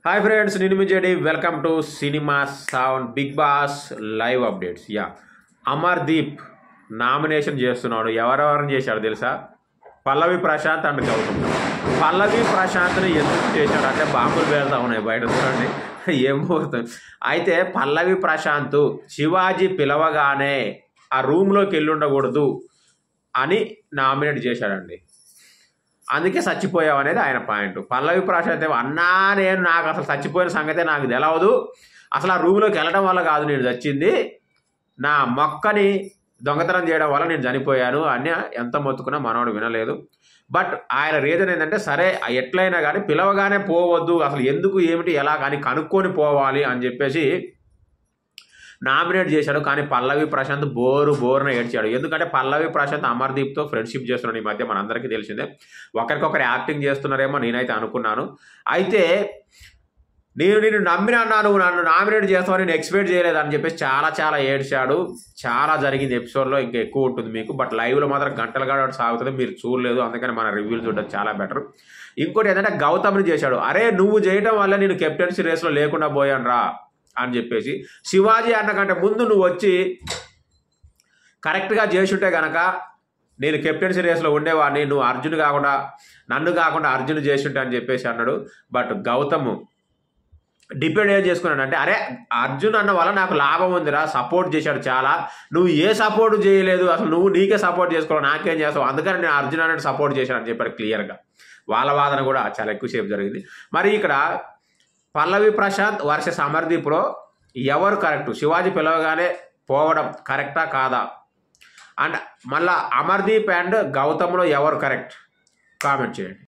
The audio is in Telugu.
హాయ్ ఫ్రెండ్స్ నేను మీ JD welcome to cinema sound big boss live updates యా అమర్దీప్ నామినేషన్ చేస్తున్నాడు ఎవరెవరిని చేశాడు తెలుసా పల్లవి ప్రశాంత్ అండ్ గౌతమ్ పల్లవి ప్రశాంత్ని ఎందుకు చేశాడు అంటే బాంబులు పేలుతా ఉన్నాయి బయట చూడండి ఏం పోతుంది అయితే పల్లవి ప్రశాంత్ శివాజీ పిలవగానే ఆ రూమ్లోకి వెళ్ళి ఉండకూడదు అని నామినేట్ చేశాడండి అందుకే చచ్చిపోయావు అనేది ఆయన పాయింట్ పల్లవి ప్రశాంత్ ఏమో అన్నా నేను నాకు అసలు చచ్చిపోయిన సంగతే నాకు తెలవదు అసలు ఆ రూమ్లోకి వెళ్ళడం వల్ల కాదు నేను చచ్చింది నా మొక్కని దొంగతనం చేయడం వల్ల నేను చనిపోయాను అని ఎంత మొత్తుకున్నా మనవాడు వినలేదు బట్ ఆయన రీజన్ ఏంటంటే సరే ఎట్లయినా కానీ పిలవగానే పోవద్దు అసలు ఎందుకు ఏమిటి ఎలా కానీ కనుక్కొని పోవాలి అని చెప్పేసి నామినేట్ చేశాడు కానీ పల్లవి ప్రశాంత్ బోరు బోరున ఏడ్చాడు ఎందుకంటే పల్లవి ప్రశాంత్ అమర్దీప్తో ఫ్రెండ్షిప్ చేస్తున్నాడు ఈ మధ్య మనందరికీ తెలిసిందే ఒకరికొకరు యాక్టింగ్ చేస్తున్నారేమో నేనైతే అనుకున్నాను అయితే నేను నేను నమ్మిన నువ్వు నన్ను నామినేట్ చేస్తావు నేను ఎక్స్పెక్ట్ చేయలేదు అని చెప్పేసి చాలా చాలా ఏడ్చాడు చాలా జరిగింది ఎపిసోడ్లో ఇంకా ఎక్కువ ఉంటుంది మీకు బట్ లైవ్లో మాత్రం గంటలు గడవడం సాగుతుంది మీరు చూడలేదు అందుకని మన రివ్యూలు చూడడం చాలా బెటర్ ఇంకోటి ఏంటంటే గౌతమ్ని చేశాడు అరే నువ్వు చేయడం వల్ల నేను కెప్టెన్సీ రేస్లో లేకుండా పోయాను రా అని చెప్పేసి శివాజీ అన్నకంటే ముందు నువ్వు వచ్చి కరెక్ట్గా చేసుంటే గనక నేను కెప్టెన్సీ రేస్లో ఉండేవాడిని నువ్వు అర్జున్ కాకుండా నన్ను కాకుండా అర్జున్ చేసుంటే అని చెప్పేసి అన్నాడు బట్ గౌతమ్ డిపెండ్ ఏం చేసుకున్నాడు అంటే అరే అర్జున్ అన్న వల్ల నాకు లాభం ఉందిరా సపోర్ట్ చేశాడు చాలా నువ్వు ఏ సపోర్ట్ చేయలేదు అసలు నువ్వు నీకే సపోర్ట్ చేసుకోవాలి నాకేం చేస్తావు అందుకని నేను అర్జున్ అన్నట్టు సపోర్ట్ చేశాను అని చెప్పాడు క్లియర్గా వాళ్ళ వాదన కూడా చాలా ఎక్కువసేపు జరిగింది మరి ఇక్కడ పల్లవి ప్రశాంత్ వర్సెస్ అమర్దీప్లో ఎవరు కరెక్ట్ శివాజీ పిలవగానే పోవడం కరెక్టా కాదా అండ్ మళ్ళా అమర్దీప్ అండ్ గౌతమ్లో ఎవరు కరెక్ట్ కామెంట్ చేయండి